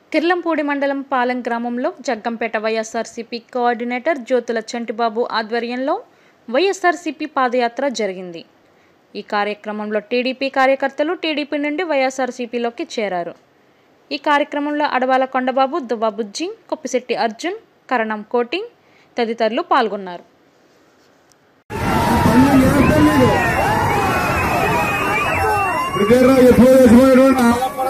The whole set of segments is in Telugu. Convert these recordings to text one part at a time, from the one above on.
కిర్లంపూడి మండలం పాలెం గ్రామంలో జగ్గంపేట వైఎస్ఆర్సీపీ కోఆర్డినేటర్ జ్యోతుల చంటిబాబు ఆధ్వర్యంలో వైఎస్ఆర్సీపీ పాదయాత్ర జరిగింది ఈ కార్యక్రమంలో టీడీపీ కార్యకర్తలు టీడీపీ నుండి వైఎస్ఆర్సీపీలోకి చేరారు ఈ కార్యక్రమంలో అడవాల కొండబాబు దువ్వాబుజ్జి కొప్పిశెట్టి అర్జున్ కరణం కోటి తదితరులు పాల్గొన్నారు ఇదేరా ఎప్పుడు చచ్చిపోయాడు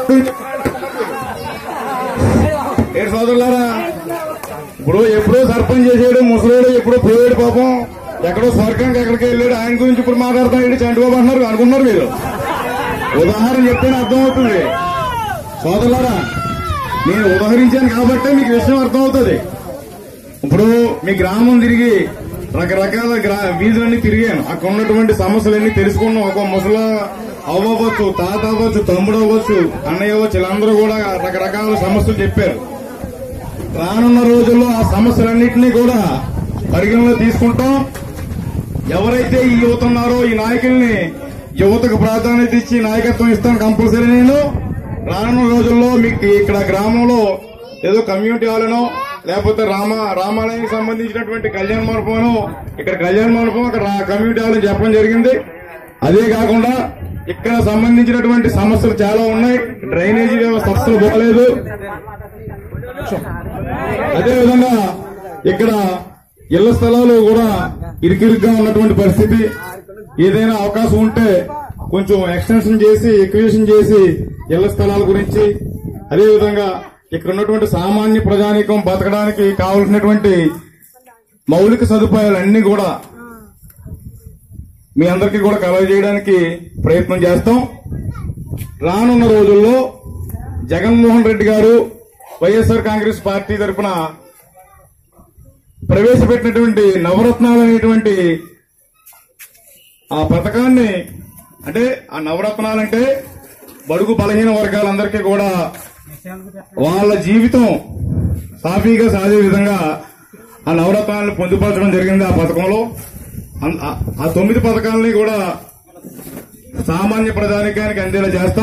ఏడు సోదరులారా ఇప్పుడు ఎప్పుడో సర్పంచ్ చేసాడు ముసలోడు ఎప్పుడో పోయాడు పాపం ఎక్కడో స్వర్గానికి ఎక్కడికి వెళ్ళాడు ఆయన గురించి ఇప్పుడు మాట్లాడతాడు చంటిబాబు అంటున్నారు అనుకున్నారు మీరు ఉదాహరణ చెప్తేనే అర్థమవుతుంది సోదరులారా నేను ఉదాహరించాను కాబట్టే మీకు విషయం అర్థమవుతుంది ఇప్పుడు మీ గ్రామం తిరిగి రకరకాల గ్రా వీధులన్నీ తిరిగాను అక్కడ ఉన్నటువంటి సమస్యలన్నీ తెలుసుకున్నాం ఒక ముసల అవ్వచ్చు తాత అవ్వచ్చు తమ్ముడు అవ్వచ్చు అన్నయ్య అవ్వచ్చు వీళ్ళందరూ కూడా రకరకాల సమస్యలు చెప్పారు రానున్న రోజుల్లో ఆ సమస్యలన్నింటినీ కూడా పరిగణలో తీసుకుంటాం ఎవరైతే ఈ యువత ఉన్నారో ఈ నాయకుల్ని యువతకు ప్రాధాన్యత ఇచ్చి నాయకత్వం ఇస్తాను కంపల్సరీ నేను రానున్న రోజుల్లో మీకు ఇక్కడ గ్రామంలో ఏదో కమ్యూనిటీ హాల్నో లేకపోతే రామ రామాలయానికి సంబంధించినటువంటి కళ్యాణ మండపం ఇక్కడ కళ్యాణ మండపం అక్కడ రా- కమ్యూనిటీ హాల్ అని చెప్పడం జరిగింది అదే కాకుండా ఇక్కడ సంబంధించినటువంటి సమస్యలు చాలా ఉన్నాయి డ్రైనేజీ వ్యవస్థ అస్సలు బాగలేదు అదే విధంగా ఇక్కడ ఇళ్ల స్థలాలు కూడా ఇరుకిరుగ్గా ఉన్నటువంటి పరిస్థితి ఏదైనా అవకాశం ఉంటే కొంచెం ఎక్స్టెన్షన్ చేసి ఎక్వేషన్ చేసి ఇళ్ల స్థలాల గురించి అదే విధంగా ఇక్కడ ఉన్నటువంటి సామాన్య ప్రజానీకం బతకడానికి కావలసినటువంటి మౌలిక సదుపాయాలన్నీ కూడా మీ అందరికీ కూడా కలగజేయడానికి ప్రయత్నం చేస్తాం రానున్న రోజుల్లో జగన్మోహన్ రెడ్డి గారు వైఎస్ఆర్ కాంగ్రెస్ పార్టీ తరఫున ప్రవేశపెట్టినటువంటి నవరత్నాలు అనేటువంటి ఆ పథకాన్ని అంటే ఆ నవరత్నాలంటే బడుగు బలహీన వర్గాలందరికీ కూడా వాళ్ళ జీవితం సాఫీగా సాగే విధంగా ఆ నవరత్నాలను పొందుపరచడం జరిగింది ఆ పథకంలో అన్- ఆ- ఆ తొమ్మిది పథకాలని కూడా సామాన్య ప్రజానికానికి అందేలా చేస్తాం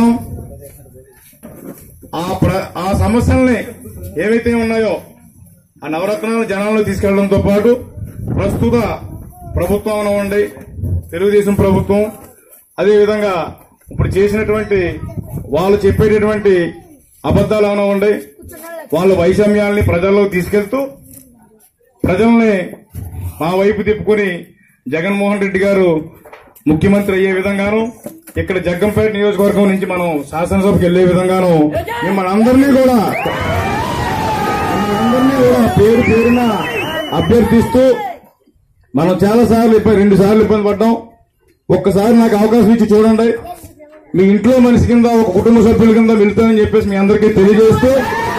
ఆ ప్ర- ఆ సమస్యల్ని ఏవైతే ఉన్నాయో ఆ నవరత్నాలు జనాల్లో తీసుకెళ్లడంతో పాటు ప్రస్తుత ప్రభుత్వం అవ్వండి తెలుగుదేశం ప్రభుత్వం అదేవిధంగా ఇప్పుడు చేసినటువంటి వాళ్ళు చెప్పేటటువంటి అబద్దాలు అవనివ్వండి వాళ్ళ వైషమ్యాల్ని ప్రజల్లోకి తీసుకెళ్తూ ప్రజల్ని మా వైపు తిప్పుకొని జగన్మోహన్ రెడ్డి గారు ముఖ్యమంత్రి అయ్యే విధంగాను ఇక్కడ జగ్గంపేట నియోజకవర్గం నుంచి మనం శాసనసభకు వెళ్లే విధంగాను మిమ్మల్ని అందరినీ కూడా అందరినీ కూడా పేరు పేరున అభ్యర్థిస్తూ మనం చాలా సార్లు ఇబ్బంది రెండు సార్లు ఇబ్బంది పడ్డాం ఒక్కసారి నాకు అవకాశం ఇచ్చి చూడండి మీ ఇంట్లో మనిషి కింద ఒక కుటుంబ సభ్యుల కింద వెళ్తానని చెప్పేసి మీ అందరికీ తెలియజేస్తూ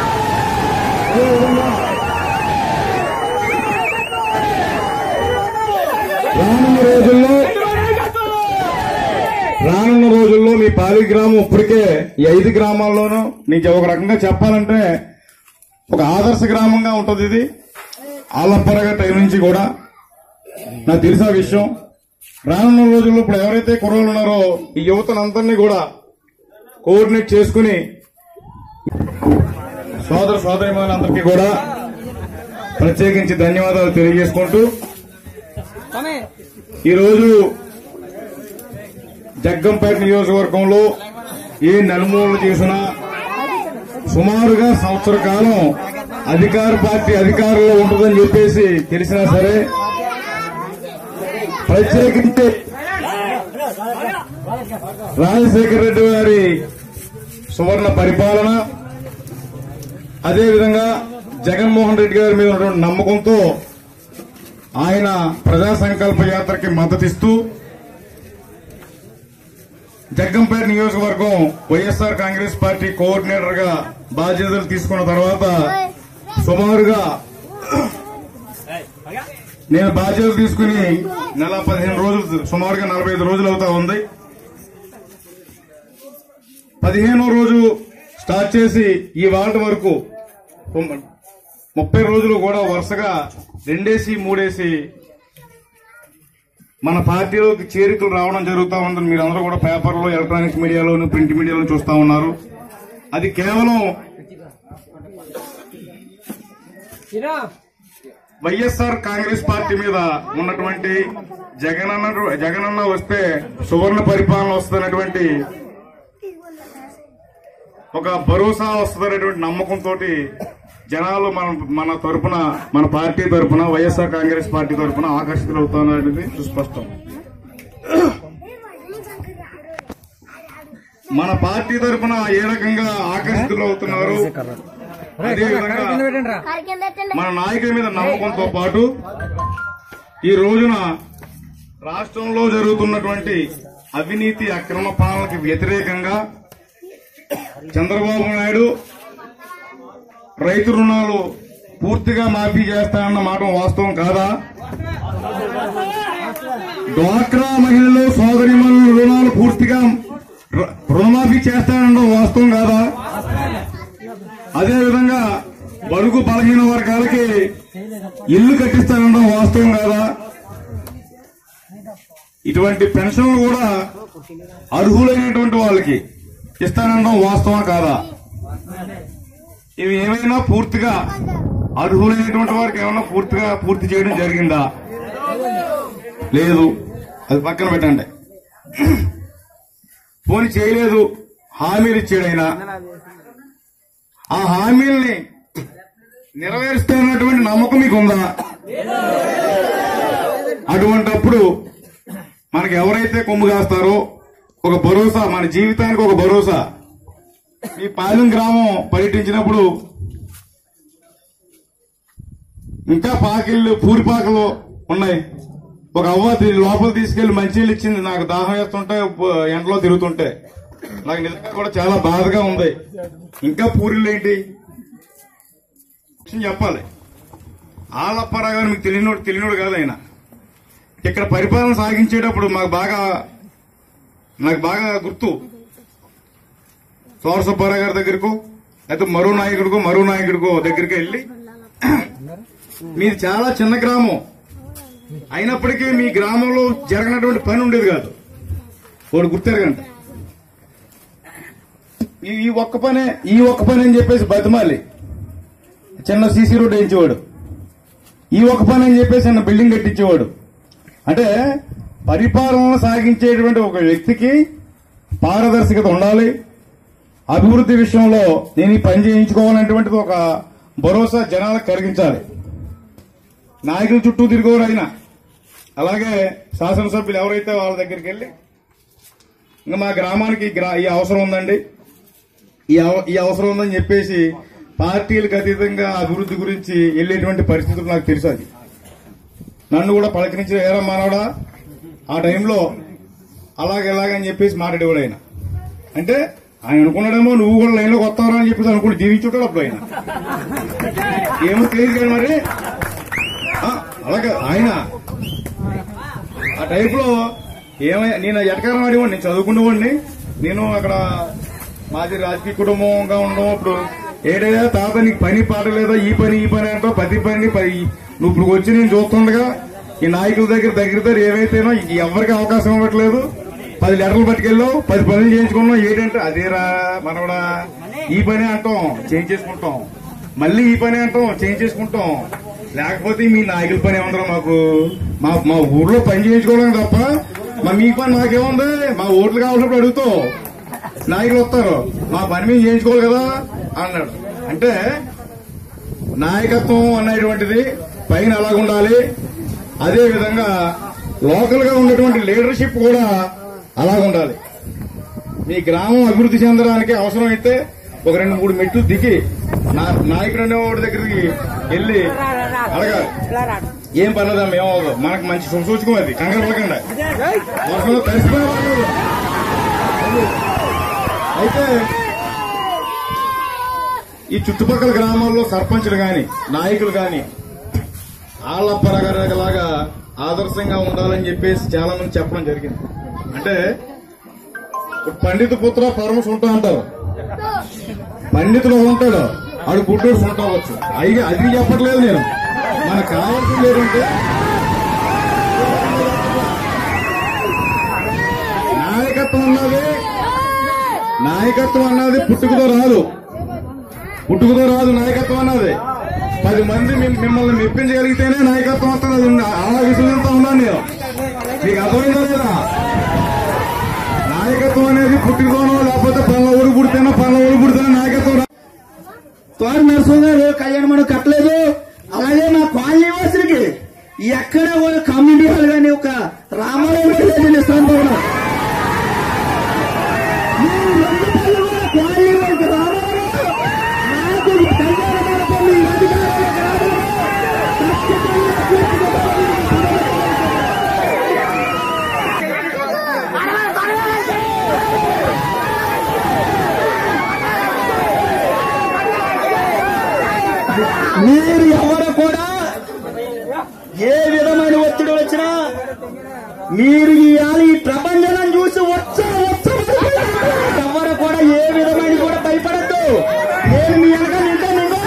రానున్న రోజుల్లో రానున్న రోజుల్లో మీ పాలి గ్రామం ఇప్పటికే ఈ ఐదు గ్రామాల్లోనూ నీకు ఒక రకంగా చెప్పాలంటే ఒక ఆదర్శ గ్రామంగా ఉంటది ఇది ఆలప్పరగా టైం నుంచి కూడా నాకు తెలిసిన విషయం రానున్న రోజుల్లో ఇప్పుడు ఎవరైతే కుర్రోళ్ళు ఉన్నారో ఈ యువతనందరినీ కూడా కోఆర్డినేట్ చేసుకుని సోదర సోదరిమణులందరికీ కూడా ప్రత్యేకించి ధన్యవాదాలు తెలియజేసుకుంటూ ఈరోజు జగ్గంపేట నియోజకవర్గంలో ఏ నలుమూలలు చేసినా సుమారుగా సంవత్సర కాలం అధికార పార్టీ అధికారంలో ఉంటుందని చెప్పేసి తెలిసినా సరే ప్రత్యేకించి రాజశేఖర రెడ్డి గారి సువర్ణ పరిపాలన అదేవిధంగా జగన్మోహన్ రెడ్డి గారి మీద ఉన్నటువంటి నమ్మకంతో ఆయన ప్రజా సంకల్ప యాత్రకి మద్దతిస్తూ జగ్గంపేట నియోజకవర్గం వైఎస్ఆర్ కాంగ్రెస్ పార్టీ కోఆర్డినేటర్ గా బాధ్యతలు తీసుకున్న తర్వాత సుమారుగా నేను బాధ్యతలు తీసుకుని నెల పదిహేను రోజులు సుమారుగా నలభై ఐదు రోజులు అవుతా ఉంది పదిహేనో రోజు స్టార్ట్ చేసి ఈ వార్డ్ వరకు తొమ్- ముప్పై రోజులు కూడా వరుసగా రెండేసి మూడేసి మన పార్టీలోకి చేరికలు రావడం జరుగుతా ఉందని మీరు అందరూ కూడా పేపర్లో ఎలక్ట్రానిక్స్ మీడియాలోను ప్రింట్ మీడియాలో చూస్తా ఉన్నారు అది కేవలం వైఎస్ఆర్ కాంగ్రెస్ పార్టీ మీద ఉన్నటువంటి జగనన్న జగనన్న వస్తే సువర్ణ పరిపాలన వస్తున్నటువంటి ఒక భరోసా వస్తుందనేటువంటి నమ్మకంతో జనాలు మన మన తరపున మన పార్టీ తరపున వైఎస్ఆర్ కాంగ్రెస్ పార్టీ తరపున ఆకర్షితులు అవుతున్నది సుస్పష్టం మన పార్టీ తరపున ఏ రకంగా ఆకర్షితులు అవుతున్నారు అదేవిధంగా మన నాయకుల మీద నమ్మకంతో పాటు ఈ రోజున రాష్ట్రంలో జరుగుతున్నటువంటి అవినీతి అక్రమ పాలనకి వ్యతిరేకంగా చంద్రబాబు నాయుడు రైతు రుణాలు పూర్తిగా మాఫీ చేస్తానన్న మాట వాస్తవం కాదా డ్వాక్రా మహిళలు సోదరి రుణాలు పూర్తిగా రు- రుణమాఫీ చేస్తానన్న వాస్తవం కాదా అదేవిధంగా బడుగు బలహీన వర్గాలకి ఇల్లు కట్టిస్తానడం వాస్తవం కాదా ఇటువంటి పెన్షన్లు కూడా అర్హులైనటువంటి వాళ్ళకి ఇస్తానడం వాస్తవం కాదా ఇవి ఏమైనా పూర్తిగా అర్హులైనటువంటి వారికి ఏమైనా పూర్తిగా పూర్తి చేయడం జరిగిందా లేదు అది పక్కన పెట్టండి పోనీ చేయలేదు హామీలు ఇచ్చాడు ఆయన ఆ హామీల్ని నెరవేరుస్తానన్నటువంటి నమ్మకం మీకు ఉందా అటువంటప్పుడు మనకి ఎవరైతే కొమ్ము కాస్తారో ఒక భరోసా మన జీవితానికి ఒక భరోసా ఈ పాలెం గ్రామం పర్యటించినప్పుడు ఇంకా పాకిళ్ళు పూరిపాకలు ఉన్నాయి ఒక అవ్వ తీ- లోపల తీసుకెళ్లి మంచినీళ్ళు ఇచ్చింది నాకు దాహం వేస్తుంటే ప- ఎండలో తిరుగుతుంటే నాకు నిజంగా కూడా చాలా బాధగా ఉంది ఇంకా పూరిళ్ళు ఏంటి విషయం చెప్పాలి ఆలప్పారా గారు మీకు తెలియనోడు తెలియనోడు కాదు ఆయన ఇక్కడ పరిపాలన సాగించేటప్పుడు మాకు బాగా నాకు బాగా గుర్తు సోర సుబ్బారావు గారి దగ్గరకు అయితే మరో నాయకుడికో మరో నాయకుడికో దగ్గరికి వెళ్ళి మీది చాలా చిన్న గ్రామం అయినప్పటికీ మీ గ్రామంలో జరగనటువంటి పని ఉండేది కాదు వాడు గుర్తెరగంట ఈ ఈ ఒక్క పనే ఈ ఒక్క పని అని చెప్పేసి బతిమాలి చిన్న సీసీ రోడ్ వేయించేవాడు ఈ ఒక్క పని అని చెప్పేసి చిన్న బిల్డింగ్ కట్టించేవాడు అంటే పరిపాలన సాగించేటువంటి ఒక వ్యక్తికి పారదర్శకత ఉండాలి అభివృద్ధి విషయంలో నేను ఈ పని చేయించుకోవాలనేటువంటిది ఒక భరోసా జనాలకు కలిగించాలి నాయకుల చుట్టూ తిరిగేవారు ఆయన అలాగే శాసనసభ్యులు ఎవరైతే వాళ్ళ దగ్గరికి వెళ్ళి ఇంకా మా గ్రామానికి ఈ గ్రా- ఈ అవసరం ఉందండి ఈ అవ- ఈ అవసరం ఉందని చెప్పేసి పార్టీలకు అతీతంగా అభివృద్ధి గురించి వెళ్ళేటువంటి పరిస్థితులు నాకు తెలుసు అది నన్ను కూడా పలకరించిన ఏరా మానవుడా ఆ టైంలో అలాగే ఇలాగని చెప్పేసి మాట్లాడేవాడు ఆయన అంటే ఆయన అనుకున్నాడేమో నువ్వు కూడా లైన్లోకి వస్తావరా అని చెప్పేసి అనుకుని జీవించుంటాడు అప్పుడు ఆయన ఏమో తెలియదు కానీ మరి ఆ, అలాగే ఆయన ఆ టైప్ లో ఏమై నేను ఎటకారం ఆడేవాడిని నేను చదువుకునేవాడిని నేను అక్కడ మాది రాజకీయ కుటుంబంగా ఉండడం అప్పుడు ఏడయ్యా తాత నీకు పని పాట లేదా ఈ పని ఈ పని అంటావు ప్రతి పని పని నువ్వు ఇప్పుడు వచ్చి నేను చూస్తుండగా ఈ నాయకుల దగ్గర దగ్గర దగ్గర ఏవైతేనో ఎవరికి అవకాశం ఇవ్వట్లేదు పది లెటర్లు పట్టుకెళ్ళావు పది పనులు చేయించుకున్నావు ఏంటంటే అదేరా మనవడా ఈ పని అంటాం చేంజ్ చేసుకుంటాం మళ్ళీ ఈ పని అంటాం చేంజ్ చేసుకుంటాం లేకపోతే మీ నాయకుల పని ఏమంటారు మాకు మా మా ఊర్లో పని చేయించుకోవడం తప్ప మా మీ పని మాకేముంది మా ఓట్లు కావాల్సినప్పుడు అడుగుతాం నాయకులు వస్తారు మా పని మేము చేయించుకోవాలి కదా అన్నాడు అంటే నాయకత్వం అనేటువంటిది పైన అలాగుండాలి అదే విధంగా లోకల్ గా ఉన్నటువంటి లీడర్షిప్ కూడా అలాగుండాలి మీ గ్రామం అభివృద్ధి చెందడానికి అవసరమైతే ఒక రెండు మూడు మెట్లు దిగి నా నాయకుడు అనేవాడి దగ్గరికి వెళ్ళి అడగాలి ఏం పర్లేదా మేము మనకు మంచి శుభసూచకం అది కంగారు పడకండి వర్షంలో తడిసిపోయిన వాళ్ళు. అయితే ఈ చుట్టుపక్కల గ్రామాల్లో సర్పంచులు గాని నాయకులు గాని ఆళ్ళప్పరగలాగా ఆదర్శంగా ఉండాలని చెప్పేసి చాలా మంది చెప్పడం జరిగింది అంటే పండిత పుత్ర పరమస్ ఉంటా అంటారు పండితుడు ఉంటాడు ఆడు గుడ్డోడు ఉంటావచ్చు అయి అది చెప్పట్లేదు నేను మనకు కావాల్సింది ఏంటంటే నాయకత్వం అన్నది నాయకత్వం అన్నది పుట్టుకతో రాదు పుట్టుకతో రాదు నాయకత్వం అన్నది పది మంది మిమ్- మిమ్మల్ని మెప్పించగలిగితేనే నాయకత్వం వస్తుంది అది ఉంది. అలా విశ్వసిస్తా ఉన్నాను నేను మీకు అర్థమైందా లేదా నాయకత్వం అనేది పుట్టినతోనో లేకపోతే పనుల ఊరు పుడితేనో పనుల ఊరు పుడితేనో నాయకత్వం రా- తోట నరసింహ గారు కళ్యాణ మనం కట్టలేదు అలాగే మా కాలనీ వాసులకి ఎక్కడ కూడా కమ్యూనిటీ హాల్ కానీ ఒక రామాలయం కూడా లేదండి ఇస్తాను భవనం మీరు రెండు పనులు కూడా కాలనీ వాళ్ళకి రామాలయం నాకు ఈ కళ్యాణ మండపం మీ అధికారులకు రావాలని ఖచ్చితంగా పూర్తిగా మీరు ఎవరు కూడా ఏ విధమైన ఒత్తిడి వచ్చినా మీరు ఇవాళ ఈ ప్రపంచం చూసి వచ్చా వచ్చా ఎవరు కూడా ఏ విధమైన కూడా భయపడద్దు నేను మీ వెనక నింటా నిండు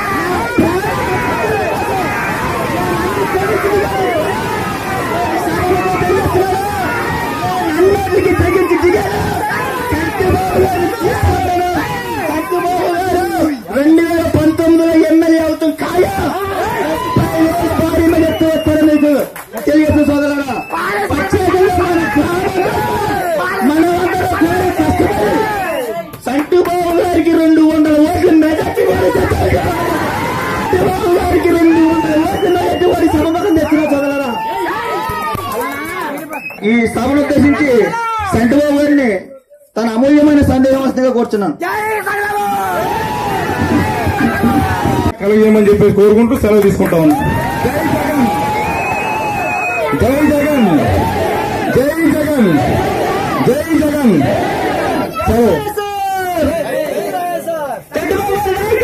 అన్నిటికీ తగ్గించి దిగాను కత్తిబాబు గారు తీసుకున్నాను. కత్తిబాబు గారు రెండు వేల పంతొమ్మిదిలో ఎమ్మెల్యే అవుతాం ఖాయా భారీ మీద ఎత్తు వస్తారు మీకు తెలియదు సోదరుడా ప్రత్యేకంగా మన గ్రామంలో మనమందరం కూడా కష్టపడి సంటు బాబు గారికి రెండు వందల ఓట్లు మెజార్టీ వారి బాబు గారికి రెండు వందల ఓట్లు మెజార్టీ వారి సమర్థం తెచ్చిన సోదరుడా ఈ సభను ఉద్దేశించి సంటుబాబు గారిని తన అమూల్యమైన సందేహం వస్తుందిగా కూర్చున్నాను కలిగేయమని చెప్పేసి కోరుకుంటూ సెలవు తీసుకుంటా ఉన్నాం జై జగన్ జై జగన్ జై జగన్ సెలవు సంటుబాబు గారి